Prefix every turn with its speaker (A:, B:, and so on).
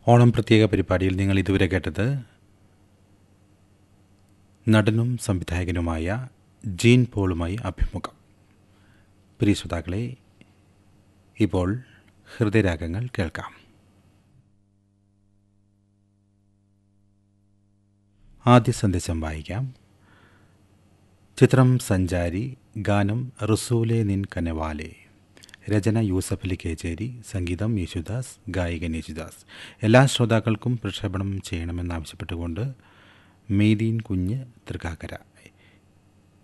A: ഓണം പ്രത്യേക പരിപാടിയിൽ നിങ്ങൾ ഇതുവരെ കേട്ടത് നടനും സംവിധായകനുമായ ജീൻ പോളുമായി അഭിമുഖം പ്രിയ ശ്രോതാക്കളെ ഇപ്പോൾ ഹൃദയരാഗങ്ങൾ കേൾക്കാം ആദ്യ സന്ദേശം വായിക്കാം ചിത്രം സഞ്ചാരി ഗാനം റസൂലെ നിൻ കനവാലെ രചന യൂസഫ് അലി കേച്ചേരി സംഗീതം യേശുദാസ് ഗായകൻ യേശുദാസ് എല്ലാ ശ്രോതാക്കൾക്കും പ്രക്ഷേപണം ചെയ്യണമെന്നാവശ്യപ്പെട്ടുകൊണ്ട് മെയ്തീൻ കുഞ്ഞ് തൃക്കാക്കര